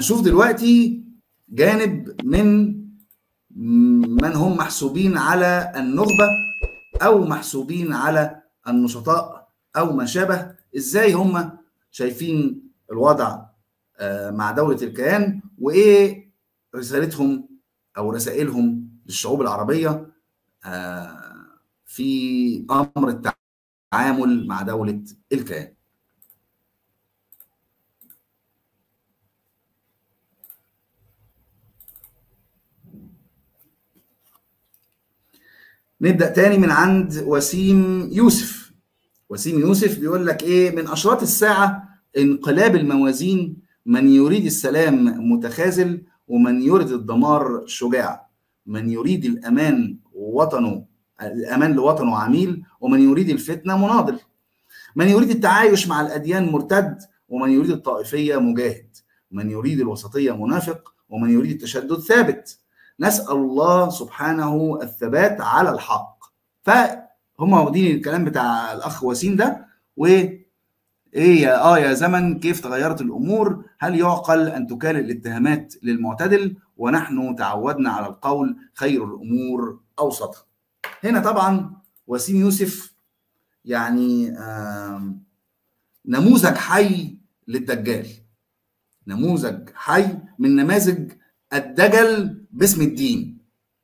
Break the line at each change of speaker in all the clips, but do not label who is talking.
هنشوف دلوقتي جانب من من هم محسوبين على النخبة أو محسوبين على النشطاء أو ما شابه إزاي هم شايفين الوضع مع دولة الكيان وإيه رسالتهم أو رسائلهم للشعوب العربية في أمر التعامل مع دولة الكيان نبدا تاني من عند وسيم يوسف وسيم يوسف بيقول لك ايه من اشراط الساعه انقلاب الموازين من يريد السلام متخاذل ومن يريد الدمار شجاع من يريد الامان وطنه الامان لوطنه عميل ومن يريد الفتنه مناضل من يريد التعايش مع الاديان مرتد ومن يريد الطائفيه مجاهد من يريد الوسطيه منافق ومن يريد التشدد ثابت نسال الله سبحانه الثبات على الحق فهم واخدين الكلام بتاع الاخ وسيم ده و ايه يا اه يا زمن كيف تغيرت الامور هل يعقل ان تكال الاتهامات للمعتدل ونحن تعودنا على القول خير الامور اوسطها هنا طبعا وسيم يوسف يعني نموذج حي للدجال نموذج حي من نماذج الدجل باسم الدين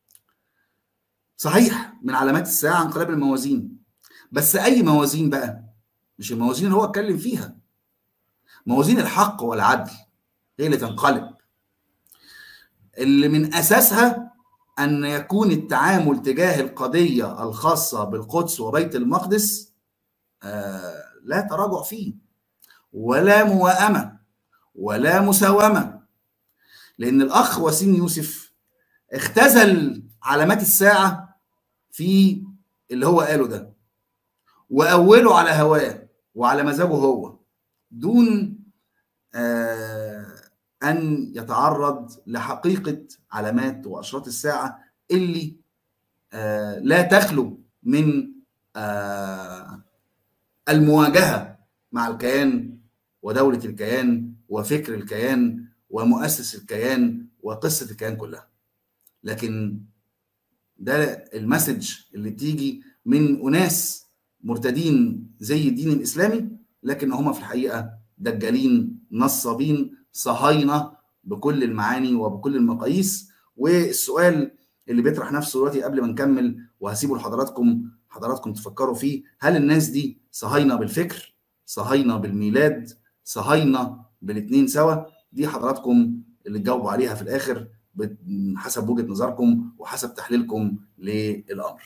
صحيح من علامات الساعة انقلاب الموازين بس أي موازين بقى مش الموازين اللي هو اتكلم فيها موازين الحق والعدل هي اللي تنقلب اللي من أساسها أن يكون التعامل تجاه القضية الخاصة بالقدس وبيت المقدس آه لا تراجع فيه ولا موائمة ولا مساومة لأن الأخ وسيم يوسف اختزل علامات الساعة في اللي هو قاله ده وأوله على هواه وعلى مزاجه هو دون آه أن يتعرض لحقيقة علامات وأشراط الساعة اللي آه لا تخلو من آه المواجهة مع الكيان ودولة الكيان وفكر الكيان ومؤسس الكيان وقصة الكيان كلها لكن ده المسج اللي بتيجي من أناس مرتدين زي الدين الإسلامي لكن هم في الحقيقة دجالين نصابين صهاينة بكل المعاني وبكل المقاييس والسؤال اللي بيطرح نفسه دلوقتي قبل ما نكمل وهسيبه لحضراتكم حضراتكم تفكروا فيه هل الناس دي صهاينة بالفكر صهاينة بالميلاد صهاينة بالاثنين سوا دي حضراتكم اللي تجاوبوا عليها في الاخر حسب وجهه نظركم وحسب تحليلكم للامر.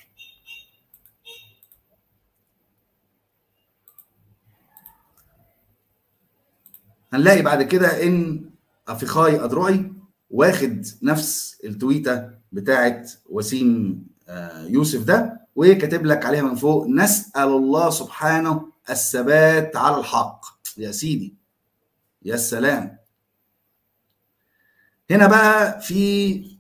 هنلاقي بعد كده ان افيخاي ادرعي واخد نفس التويته بتاعت وسيم يوسف ده وكاتب لك عليها من فوق نسال الله سبحانه الثبات على الحق يا سيدي يا سلام هنا بقى في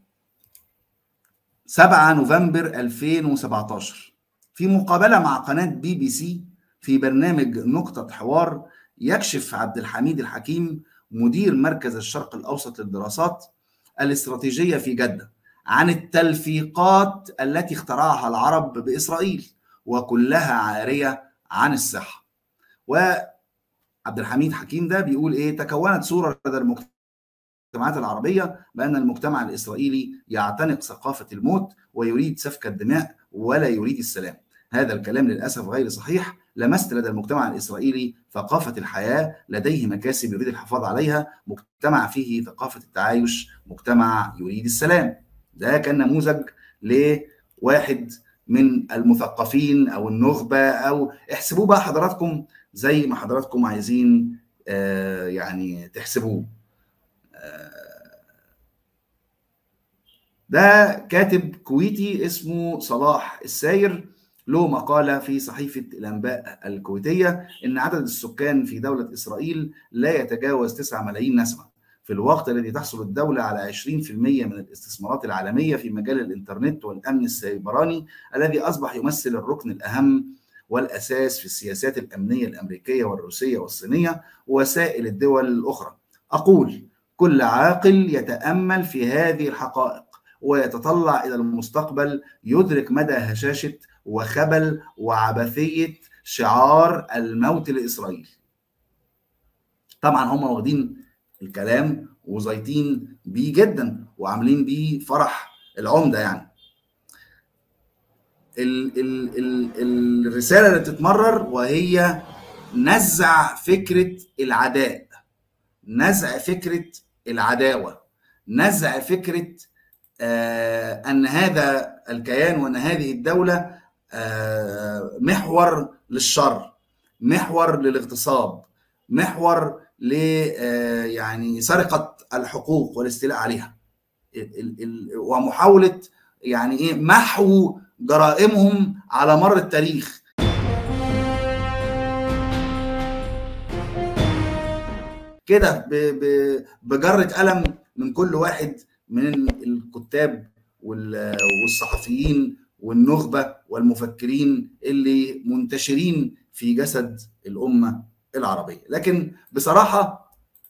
7 نوفمبر 2017 في مقابلة مع قناة بي بي سي في برنامج نقطة حوار يكشف عبد الحميد الحكيم مدير مركز الشرق الأوسط للدراسات الاستراتيجية في جدة عن التلفيقات التي اخترعها العرب بإسرائيل وكلها عارية عن الصحة وعبد الحميد حكيم ده بيقول إيه تكونت صورة لدى المجتمعات العربية بأن المجتمع الإسرائيلي يعتنق ثقافة الموت ويريد سفك الدماء ولا يريد السلام هذا الكلام للأسف غير صحيح لمست لدى المجتمع الإسرائيلي ثقافة الحياة لديه مكاسب يريد الحفاظ عليها مجتمع فيه ثقافة التعايش مجتمع يريد السلام ده كان نموذج لواحد من المثقفين أو النخبة أو احسبوه بقى حضراتكم زي ما حضراتكم عايزين آه يعني تحسبوه ده كاتب كويتي اسمه صلاح الساير له مقالة في صحيفة الأنباء الكويتية إن عدد السكان في دولة إسرائيل لا يتجاوز 9 ملايين نسمة في الوقت الذي تحصل الدولة على 20% من الاستثمارات العالمية في مجال الإنترنت والأمن السيبراني الذي أصبح يمثل الركن الأهم والأساس في السياسات الأمنية الأمريكية والروسية والصينية ووسائل الدول الأخرى أقول كل عاقل يتامل في هذه الحقائق ويتطلع الى المستقبل يدرك مدى هشاشه وخبل وعبثيه شعار الموت لاسرائيل. طبعا هم واخدين الكلام وزيطين بيه جدا وعاملين بيه فرح العمده يعني. ال ال ال الرساله اللي بتتمرر وهي نزع فكره العداء نزع فكره العداوه نزع فكره آه ان هذا الكيان وان هذه الدوله آه محور للشر محور للاغتصاب محور ل آه يعني سرقه الحقوق والاستيلاء عليها ومحاوله يعني ايه محو جرائمهم على مر التاريخ كده بجرة قلم من كل واحد من الكتاب والصحفيين والنخبة والمفكرين اللي منتشرين في جسد الأمة العربية لكن بصراحة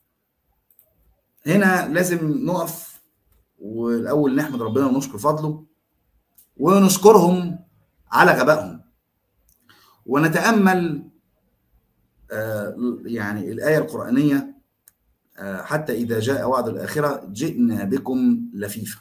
هنا لازم نقف والأول نحمد ربنا ونشكر فضله ونشكرهم على غبائهم ونتامل يعني الايه القرانيه حتى اذا جاء وعد الاخره جئنا بكم لفيفا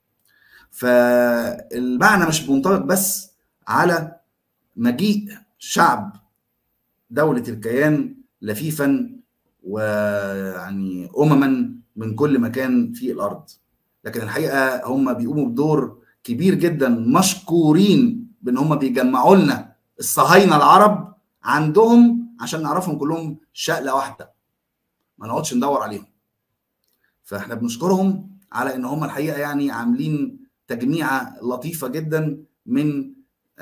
فالمعنى مش منطبق بس على مجيء شعب دوله الكيان لفيفا ويعني امما من كل مكان في الارض لكن الحقيقه هم بيقوموا بدور كبير جدا مشكورين بان هم بيجمعوا لنا الصهاينه العرب عندهم عشان نعرفهم كلهم شقله واحده ما نقعدش ندور عليهم فاحنا بنشكرهم على ان هم الحقيقه يعني عاملين تجميعه لطيفه جدا من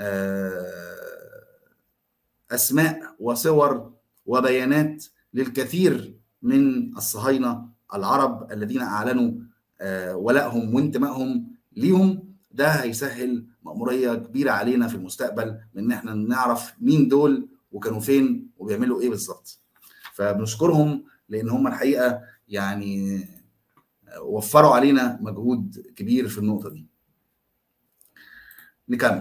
اسماء وصور وبيانات للكثير من الصهاينه العرب الذين اعلنوا ولائهم وانتمائهم ليهم ده هيسهل مأمورية كبيرة علينا في المستقبل من ان احنا نعرف مين دول وكانوا فين وبيعملوا ايه بالظبط فبنشكرهم لان هم الحقيقة يعني وفروا علينا مجهود كبير في النقطة دي نكمل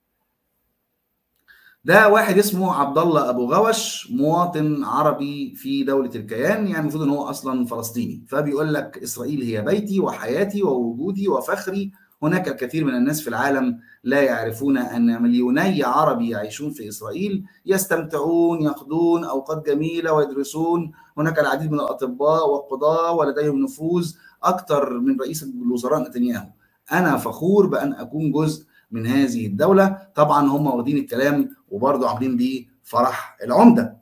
ده واحد اسمه عبد الله ابو غوش مواطن عربي في دوله الكيان يعني المفروض ان هو اصلا فلسطيني فبيقول لك اسرائيل هي بيتي وحياتي ووجودي وفخري هناك الكثير من الناس في العالم لا يعرفون ان مليوني عربي يعيشون في اسرائيل يستمتعون يقضون اوقات جميله ويدرسون هناك العديد من الاطباء والقضاه ولديهم نفوذ اكثر من رئيس الوزراء نتنياهو انا فخور بان اكون جزء من هذه الدوله طبعا هم واخدين الكلام وبرضه عاملين بيه فرح العمده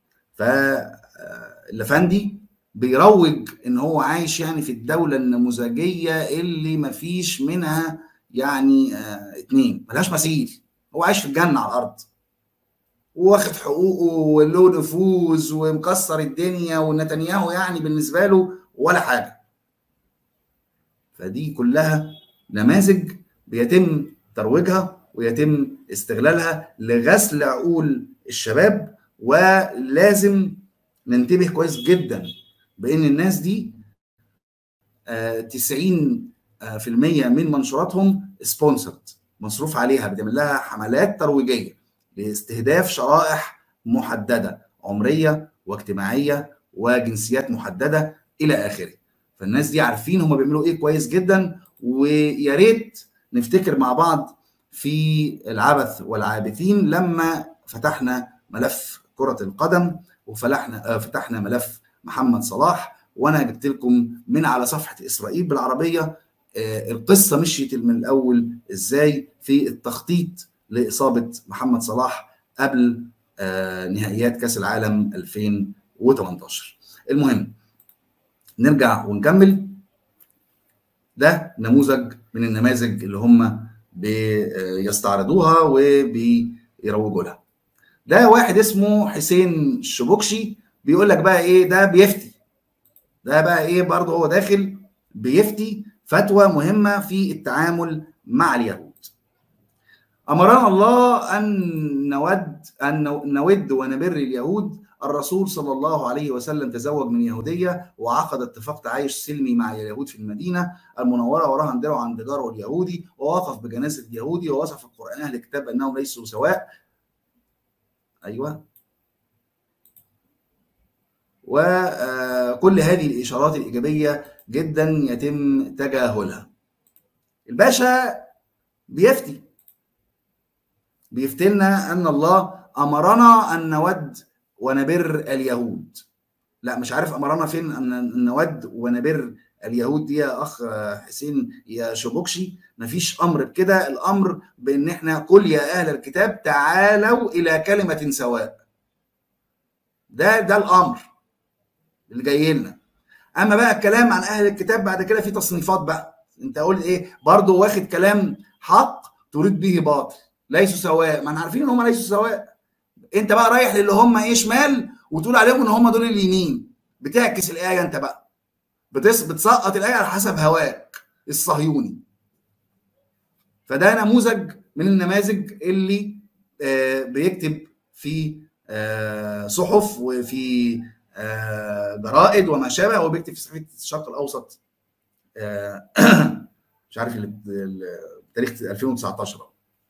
فالافندي بيروج ان هو عايش يعني في الدوله النموذجيه اللي ما فيش منها يعني آه اتنين ملهاش مثيل هو عايش في الجنه على الارض واخد حقوقه وله نفوذ ومكسر الدنيا ونتنياهو يعني بالنسبه له ولا حاجه فدي كلها نماذج بيتم ترويجها ويتم استغلالها لغسل عقول الشباب ولازم ننتبه كويس جدا بان الناس دي 90% من منشوراتهم سبونسرد مصروف عليها بتعمل لها حملات ترويجيه لاستهداف شرائح محدده عمريه واجتماعيه وجنسيات محدده الى اخره فالناس دي عارفين هم بيعملوا ايه كويس جدا ويا ريت نفتكر مع بعض في العبث والعابثين لما فتحنا ملف كرة القدم وفتحنا فتحنا ملف محمد صلاح وانا جبت لكم من على صفحة اسرائيل بالعربية القصة مشيت من الاول ازاي في التخطيط لاصابة محمد صلاح قبل نهائيات كاس العالم 2018 المهم نرجع ونكمل ده نموذج من النماذج اللي هم بيستعرضوها وبيروجوا لها ده واحد اسمه حسين الشبوكشي بيقول لك بقى ايه ده بيفتي ده بقى ايه برضه هو داخل بيفتي فتوى مهمه في التعامل مع اليهود امرنا الله ان نود ان نود ونبر اليهود الرسول صلى الله عليه وسلم تزوج من يهوديه وعقد اتفاق تعايش سلمي مع اليهود في المدينه المنوره ورهن درعه عند جاره اليهودي ووقف بجنازه اليهودي ووصف القران اهل الكتاب انهم ليسوا سواء ايوه وكل هذه الاشارات الايجابيه جدا يتم تجاهلها الباشا بيفتي بيفتي لنا ان الله امرنا ان نود ونبر اليهود لا مش عارف امرنا فين ان نود ونبر اليهود دي يا اخ حسين يا شبوكشي مفيش امر بكده الامر بان احنا قل يا اهل الكتاب تعالوا الى كلمه سواء ده ده الامر اللي جاي لنا اما بقى الكلام عن اهل الكتاب بعد كده في تصنيفات بقى انت قول ايه برضه واخد كلام حق تريد به باطل ليسوا سواء ما احنا عارفين ان هم ليسوا سواء انت بقى رايح للي هم ايه شمال وتقول عليهم ان هم دول اليمين بتعكس الايه انت بقى بتص... بتسقط الايه على حسب هواك الصهيوني فده نموذج من النماذج اللي آه بيكتب في آه صحف وفي آه جرائد وما شابه هو بيكتب في صحيفه الشرق الاوسط مش عارف تاريخ 2019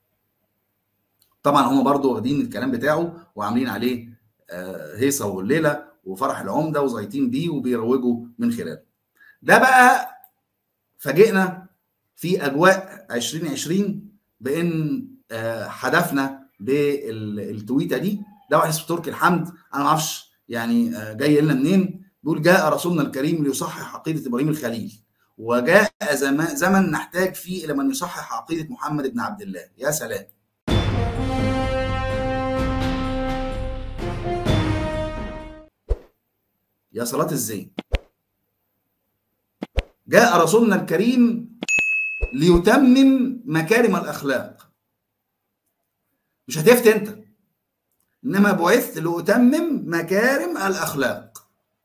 طبعا هم برضو واخدين الكلام بتاعه وعاملين عليه هيصه والليله وفرح العمده وزيتين بيه وبيروجوا من خلاله ده بقى فاجئنا في اجواء 2020 بان حدفنا بالتويته دي ده واحد اسمه تركي الحمد انا ما اعرفش يعني جاي لنا منين بيقول جاء رسولنا الكريم ليصحح عقيده ابراهيم الخليل وجاء زمان زمن نحتاج فيه الى من يصحح عقيده محمد بن عبد الله يا سلام يا صلاة الزين جاء رسولنا الكريم ليتمم مكارم الأخلاق مش هتفت أنت إنما بعثت لأتمم مكارم الأخلاق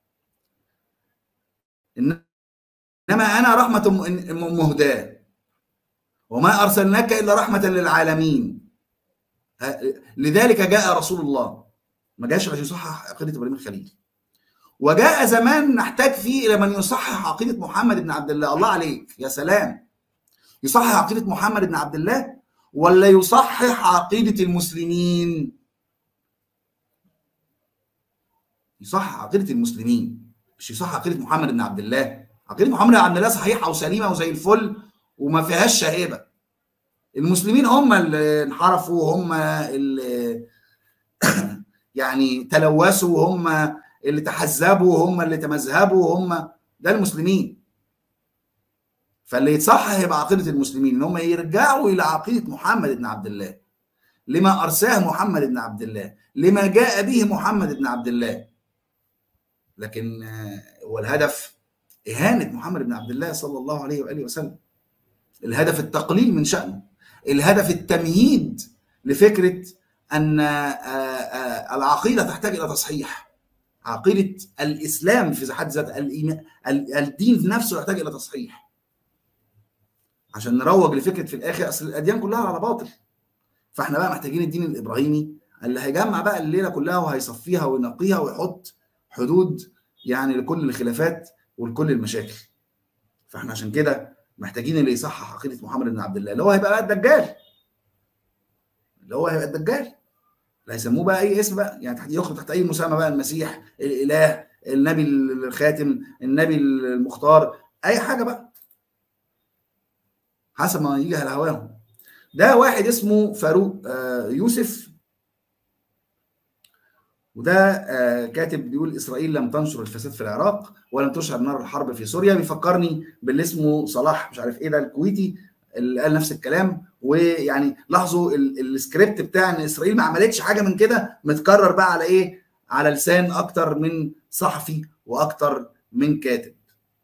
إنما أنا رحمة مهداة وما أرسلناك إلا رحمة للعالمين لذلك جاء رسول الله ما جاش عشان يصحح عقيدة إبراهيم الخليل وجاء زمان نحتاج فيه الى من يصحح عقيده محمد بن عبد الله الله عليك يا سلام يصحح عقيده محمد بن عبد الله ولا يصحح عقيده المسلمين يصحح عقيده المسلمين مش يصحح عقيده محمد بن عبد الله عقيده محمد بن عبد الله صحيحه وسليمه وزي الفل وما فيهاش شائبه المسلمين هم اللي انحرفوا هم اللي يعني تلوثوا هم اللي تحزبوا هم اللي تمذهبوا هم ده المسلمين فاللي يتصحح يبقى عقيده المسلمين ان هم يرجعوا الى عقيده محمد بن عبد الله لما ارساه محمد بن عبد الله لما جاء به محمد بن عبد الله لكن هو الهدف اهانه محمد بن عبد الله صلى الله عليه واله وسلم الهدف التقليل من شانه الهدف التمهيد لفكره ان العقيده تحتاج الى تصحيح عقيده الاسلام في حد ذات الدين نفسه يحتاج الى تصحيح عشان نروج لفكره في الاخر اصل الاديان كلها على باطل فاحنا بقى محتاجين الدين الابراهيمي اللي هيجمع بقى الليله كلها وهيصفيها وينقيها ويحط حدود يعني لكل الخلافات ولكل المشاكل فاحنا عشان كده محتاجين اللي يصحح عقيده محمد بن عبد الله اللي هو هيبقى بقى الدجال اللي هو هيبقى الدجال لا يسموه بقى اي اسم بقى يعني تحت يخرج تحت اي مسمى بقى المسيح الاله النبي الخاتم النبي المختار اي حاجه بقى حسب ما يجي على هواهم ده واحد اسمه فاروق يوسف وده كاتب بيقول اسرائيل لم تنشر الفساد في العراق ولم تشعل نار الحرب في سوريا بيفكرني باللي اسمه صلاح مش عارف ايه ده الكويتي اللي قال نفس الكلام ويعني لاحظوا السكريبت بتاع ان اسرائيل ما عملتش حاجه من كده متكرر بقى على ايه؟ على لسان اكتر من صحفي واكتر من كاتب.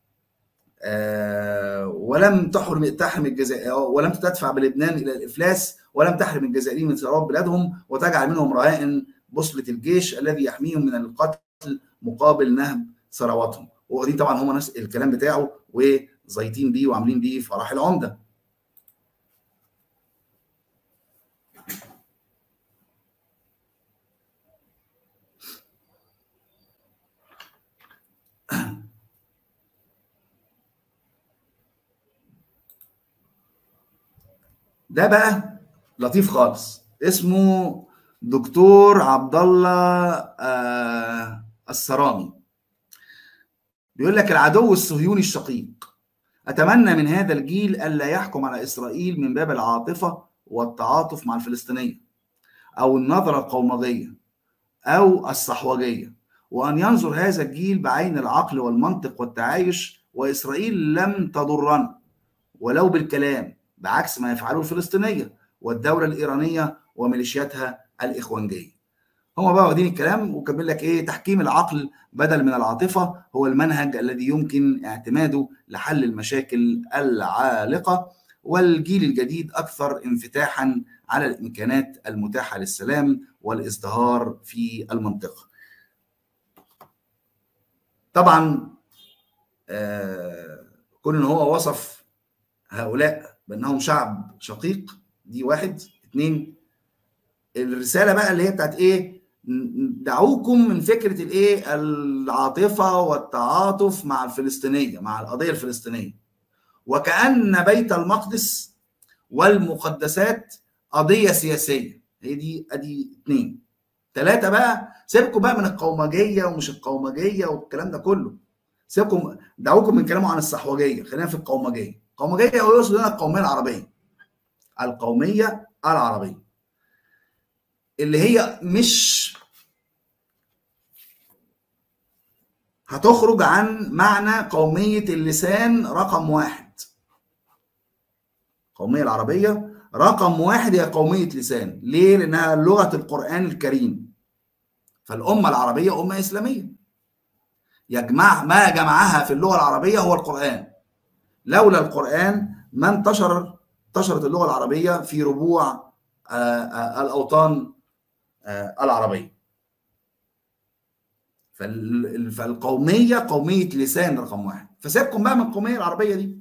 آه ولم تحرم تحرم الجزائر ولم تدفع بلبنان الى الافلاس ولم تحرم الجزائريين من ثروات بلادهم وتجعل منهم رهائن بوصله الجيش الذي يحميهم من القتل مقابل نهب ثرواتهم. واخدين طبعا هم نفس الكلام بتاعه وزيتين بيه وعاملين بيه فرح العمده. ده بقى لطيف خالص اسمه دكتور عبد الله آه السرامي بيقول لك العدو الصهيوني الشقيق اتمنى من هذا الجيل الا يحكم على اسرائيل من باب العاطفه والتعاطف مع الفلسطينيه او النظره القومجيه او الصحوجيه وان ينظر هذا الجيل بعين العقل والمنطق والتعايش واسرائيل لم تضرنا ولو بالكلام بعكس ما يفعله الفلسطينيه والدوله الايرانيه وميليشياتها الاخوانجيه. هم بقى واخدين الكلام وكمل لك ايه تحكيم العقل بدل من العاطفه هو المنهج الذي يمكن اعتماده لحل المشاكل العالقه والجيل الجديد اكثر انفتاحا على الامكانات المتاحه للسلام والازدهار في المنطقه. طبعا آه كون ان هو وصف هؤلاء بانهم شعب شقيق دي واحد اثنين الرساله بقى اللي هي بتاعت ايه دعوكم من فكره الايه العاطفه والتعاطف مع الفلسطينيه مع القضيه الفلسطينيه وكان بيت المقدس والمقدسات قضيه سياسيه هي دي ادي اثنين ثلاثه بقى سيبكم بقى من القومجيه ومش القومجيه والكلام ده كله سيبكم دعوكم من كلامه عن الصحوجيه خلينا في القومجيه القومجيه هو يقصد هنا القوميه العربيه القوميه العربيه اللي هي مش هتخرج عن معنى قومية اللسان رقم واحد القومية العربية رقم واحد هي قومية لسان ليه؟ لأنها لغة القرآن الكريم فالأمة العربية أمة إسلامية يجمع ما جمعها في اللغة العربية هو القرآن لولا القرآن ما انتشر انتشرت اللغة العربية في ربوع الأوطان العربية فالقومية قومية لسان رقم واحد فسيبكم بقى من القومية العربية دي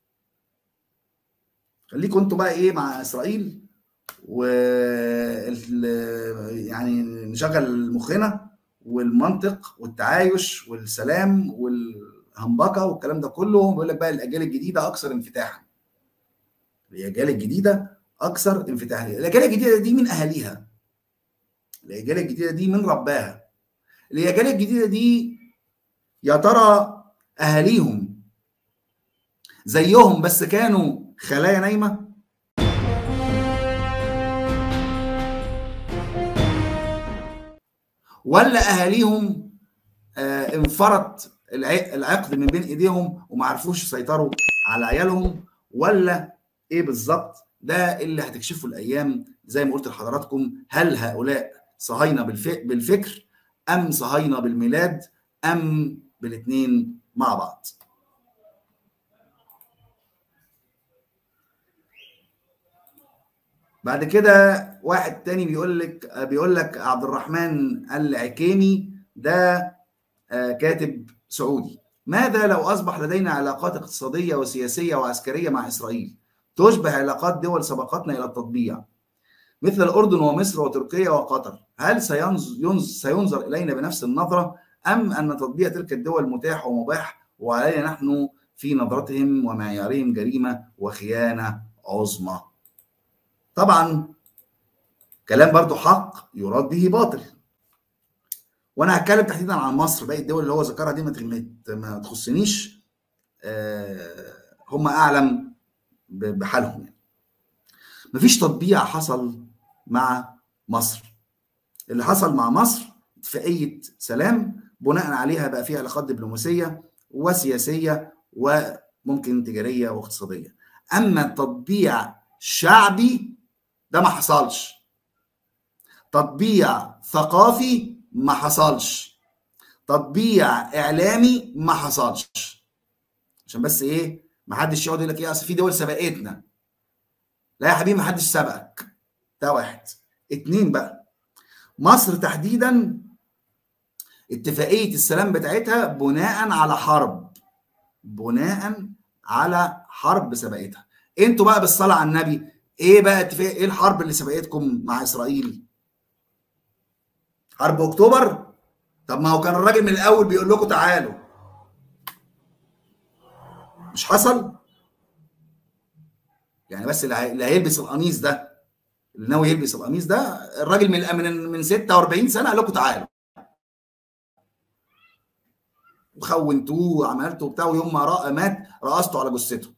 خليكم انتوا بقى ايه مع اسرائيل و يعني نشغل مخنا والمنطق والتعايش والسلام والهمبكه والكلام ده كله بيقول لك بقى الاجيال الجديده اكثر انفتاحا الاجيال الجديده اكثر انفتاحا الاجيال الجديده دي من اهاليها الاجيال الجديده دي من رباها الاجيال الجديده دي يا ترى اهاليهم زيهم بس كانوا خلايا نايمه ولا اهاليهم آه انفرط العقد من بين ايديهم وما عرفوش يسيطروا على عيالهم ولا ايه بالظبط ده اللي هتكشفه الايام زي ما قلت لحضراتكم هل هؤلاء صهاينه بالفكر ام صهاينه بالميلاد ام بالاثنين مع بعض بعد كده واحد تاني بيقول لك بيقول لك عبد الرحمن العكيمي ده كاتب سعودي ماذا لو اصبح لدينا علاقات اقتصاديه وسياسيه وعسكريه مع اسرائيل تشبه علاقات دول سبقتنا الى التطبيع مثل الاردن ومصر وتركيا وقطر هل سينظر, سينظر الينا بنفس النظره ام ان تطبيع تلك الدول متاح ومباح وعلينا نحن في نظرتهم ومعيارهم جريمه وخيانه عظمى طبعا كلام برضو حق يراد به باطل وانا هتكلم تحديدا عن مصر باقي الدول اللي هو ذكرها دي ما تخصنيش آه هم اعلم بحالهم يعني مفيش تطبيع حصل مع مصر اللي حصل مع مصر اتفاقيه سلام بناء عليها بقى فيها علاقات دبلوماسيه وسياسيه وممكن تجاريه واقتصاديه اما تطبيع شعبي ده ما حصلش تطبيع ثقافي ما حصلش تطبيع اعلامي ما حصلش عشان بس ايه ما حدش يقعد يقول لك ايه اصل في دول سبقتنا لا يا حبيبي ما حدش سبقك ده واحد اتنين بقى مصر تحديدا اتفاقيه السلام بتاعتها بناء على حرب بناء على حرب سبقتها انتوا بقى بالصلاه على النبي ايه بقى اتفاق ايه الحرب اللي سبقتكم مع اسرائيل حرب اكتوبر طب ما هو كان الراجل من الاول بيقول لكم تعالوا مش حصل يعني بس اللي هيلبس القميص ده اللي ناوي يلبس القميص ده الراجل من من من 46 سنه قال لكم تعالوا وخونتوه وعملتوا بتاع ويوم ما مات رقصتوا على جثته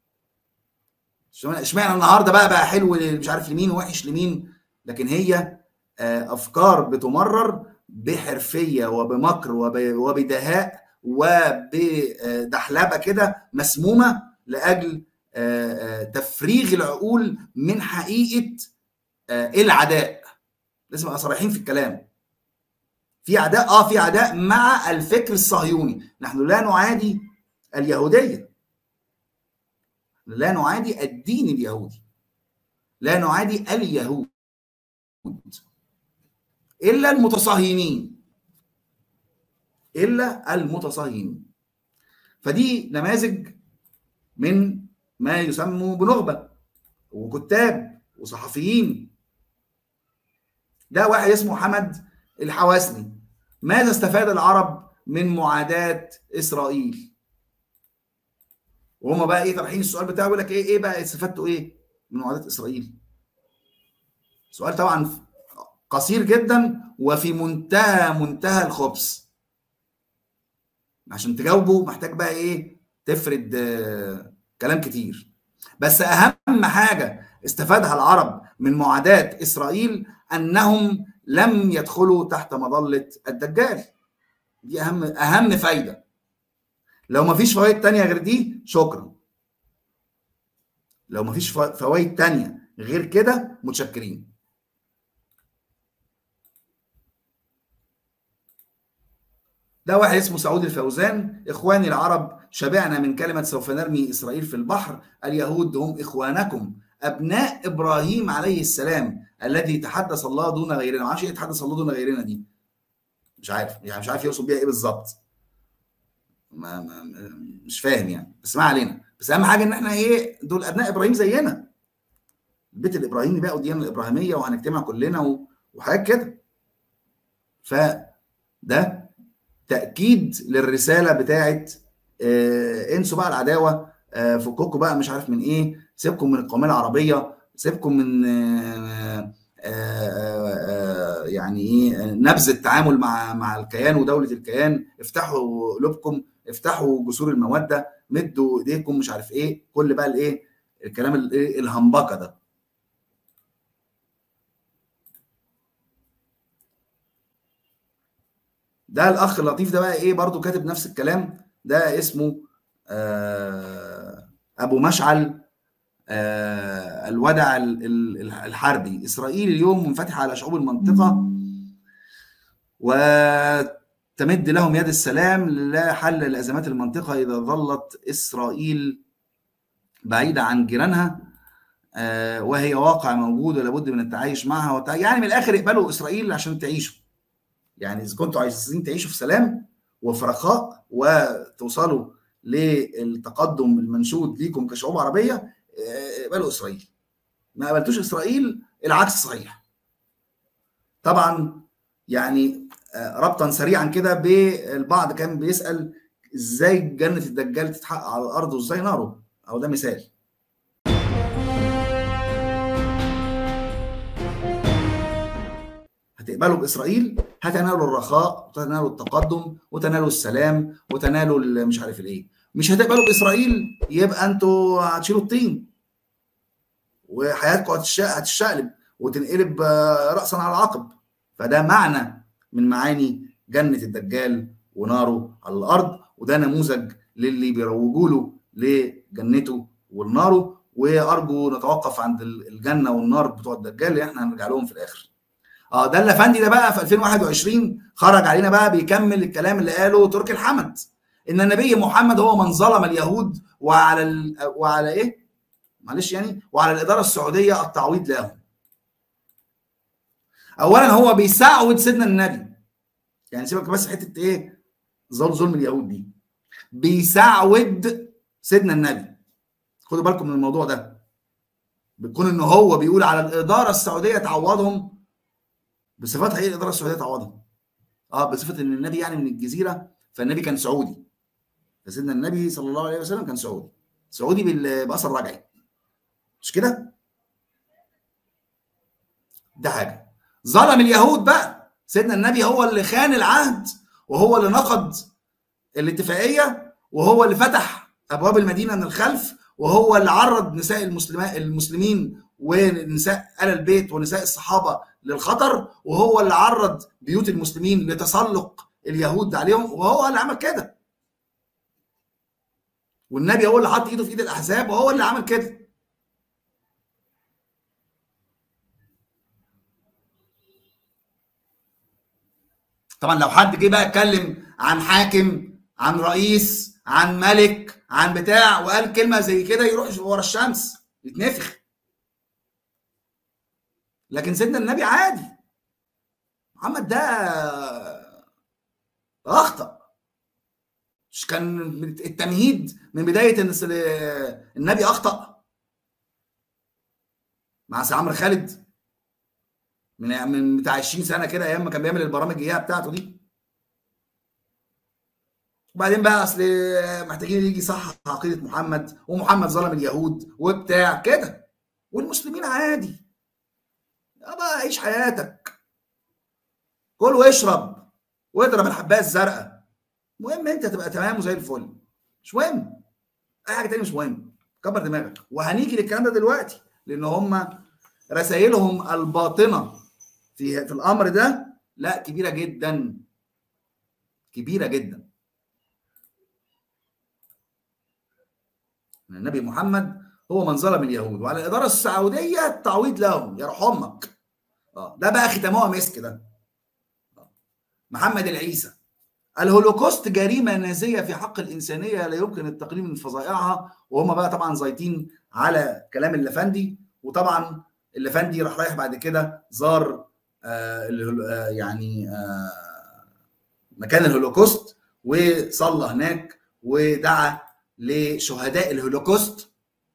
اشمعنى النهارده بقى بقى حلو مش عارف لمين ووحش لمين لكن هي افكار بتمرر بحرفيه وبمكر وبدهاء وبدحلبه كده مسمومه لاجل تفريغ العقول من حقيقه العداء لازم نبقى صريحين في الكلام في عداء اه في عداء مع الفكر الصهيوني نحن لا نعادي اليهوديه لا نعادي الدين اليهودي لا نعادي اليهود الا المتصهينين الا المتصهينين فدي نماذج من ما يسمى بنخبه وكتاب وصحفيين ده واحد اسمه حمد الحواسني ماذا استفاد العرب من معاداة إسرائيل وهم بقى ايه طرحين السؤال بتاعه يقول لك ايه ايه بقى استفدتوا ايه من معاداة إسرائيل سؤال طبعا قصير جدا وفي منتهى منتهى الخبث عشان تجاوبه محتاج بقى ايه تفرد آه كلام كتير بس اهم حاجه استفادها العرب من معاداه اسرائيل انهم لم يدخلوا تحت مظله الدجال دي اهم اهم فايده لو ما فيش فوائد تانية غير دي شكرا لو ما فيش فوائد تانية غير كده متشكرين ده واحد اسمه سعود الفوزان اخواني العرب شبعنا من كلمه سوف نرمي اسرائيل في البحر اليهود هم اخوانكم ابناء ابراهيم عليه السلام الذي تحدث الله دون غيرنا ما اعرفش ايه تحدث الله دون غيرنا دي مش عارف يعني مش عارف يقصد بيها ايه بالظبط ما, ما مش فاهم يعني بس ما علينا بس اهم حاجه ان احنا ايه دول ابناء ابراهيم زينا البيت الابراهيمي بقى والديانه الابراهيميه وهنجتمع كلنا وحاجات كده فده تاكيد للرساله بتاعت آه انسوا بقى العداوه آه فكوكوا بقى مش عارف من ايه سيبكم من القوميه العربيه سيبكم من آه آه يعني ايه نبذ التعامل مع مع الكيان ودوله الكيان افتحوا قلوبكم افتحوا جسور الموده مدوا ايديكم مش عارف ايه كل بقى الايه الكلام الايه الهمبكه ده ده الاخ اللطيف ده بقى ايه برضو كاتب نفس الكلام ده اسمه آه ابو مشعل آه الودع الحربي اسرائيل اليوم منفتحه على شعوب المنطقه وتمد لهم يد السلام لا حل لازمات المنطقه اذا ظلت اسرائيل بعيده عن جيرانها آه وهي واقع موجود ولابد من التعايش معها وتع... يعني من الاخر اقبلوا اسرائيل عشان تعيشوا يعني اذا كنتوا عايزين تعيشوا في سلام وفي رخاء وتوصلوا للتقدم المنشود ليكم كشعوب عربيه اقبلوا اسرائيل ما قبلتوش اسرائيل العكس صحيح طبعا يعني ربطا سريعا كده بالبعض كان بيسال ازاي جنه الدجال تتحقق على الارض وازاي ناره او ده مثال هتقبلوا باسرائيل هتنالوا الرخاء وتنالوا التقدم وتنالوا السلام وتنالوا مش عارف الايه مش هتقبلوا باسرائيل يبقى انتوا هتشيلوا الطين وحياتكم هتشقلب وتنقلب راسا على عقب فده معنى من معاني جنه الدجال وناره على الارض وده نموذج للي بيروجوا له لجنته وناره وارجو نتوقف عند الجنه والنار بتوع الدجال اللي احنا هنرجع لهم في الاخر اه ده الافندي ده بقى في 2021 خرج علينا بقى بيكمل الكلام اللي قاله تركي الحمد ان النبي محمد هو من ظلم اليهود وعلى ال... وعلى ايه؟ معلش يعني وعلى الاداره السعوديه التعويض لهم. اولا هو بيساعد سيدنا النبي يعني سيبك بس حته ايه؟ ظلم ظلم اليهود دي. بيساعد سيدنا النبي. خدوا بالكم من الموضوع ده. بيكون ان هو بيقول على الاداره السعوديه تعوضهم بصفتها ايه الاداره السعوديه تعوضهم؟ اه بصفه ان النبي يعني من الجزيره فالنبي كان سعودي فسيدنا النبي صلى الله عليه وسلم كان سعودي سعودي باثر رجعي مش كده ده حاجه ظلم اليهود بقى سيدنا النبي هو اللي خان العهد وهو اللي نقض الاتفاقيه وهو اللي فتح ابواب المدينه من الخلف وهو اللي عرض نساء المسلمات المسلمين ونساء ال البيت ونساء الصحابه للخطر وهو اللي عرض بيوت المسلمين لتسلق اليهود عليهم وهو اللي عمل كده والنبي هو اللي حط ايده في ايد الاحزاب وهو اللي عمل كده طبعا لو حد جه بقى اتكلم عن حاكم عن رئيس عن ملك عن بتاع وقال كلمه زي كده يروح ورا الشمس يتنفخ لكن سيدنا النبي عادي محمد ده اخطا مش كان التمهيد من بدايه ان النبي اخطا مع سي عمرو خالد من من بتاع 20 سنه كده ايام ما كان بيعمل البرامج اياها بتاعته دي وبعدين بقى اصل محتاجين يجي صح عقيده محمد ومحمد ظلم اليهود وبتاع كده والمسلمين عادي بقى عيش حياتك كل واشرب واضرب الحبايه الزرقاء المهم انت تبقى تمام وزي الفل مش مهم اي حاجه تاني مش مهم كبر دماغك وهنيجي للكلام ده دلوقتي لان هم رسائلهم الباطنه في في الامر ده لا كبيره جدا كبيره جدا النبي محمد هو من ظلم اليهود وعلى الاداره السعوديه التعويض لهم يرحمك اه ده بقى ختموها مسك ده محمد العيسى الهولوكوست جريمه نازيه في حق الانسانيه لا يمكن التقليل من فظائعها وهم بقى طبعا زايطين على كلام اللفندي وطبعا اللفندي راح رايح بعد كده زار آه يعني آه مكان الهولوكوست وصلى هناك ودعا لشهداء الهولوكوست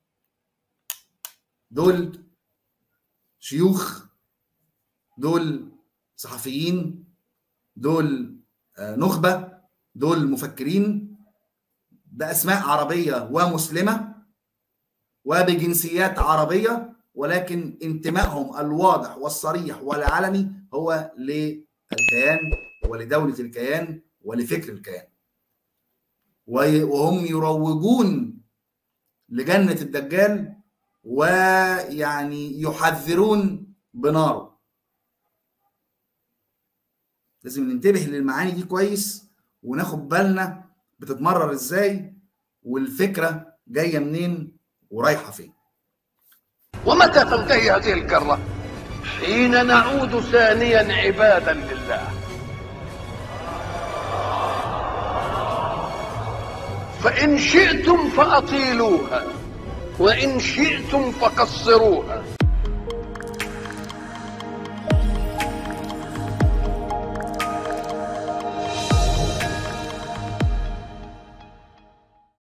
دول شيوخ دول صحفيين دول نخبه دول مفكرين باسماء عربيه ومسلمه وبجنسيات عربيه ولكن انتمائهم الواضح والصريح والعلني هو للكيان ولدوله الكيان ولفكر الكيان وهم يروجون لجنه الدجال ويعني يحذرون بناره لازم ننتبه للمعاني دي كويس وناخد بالنا بتتمرر ازاي والفكره جايه منين ورايحه فين
ومتى تنتهي هذه الكرة حين نعود ثانيا عبادا لله فإن شئتم فأطيلوها وإن شئتم فقصروها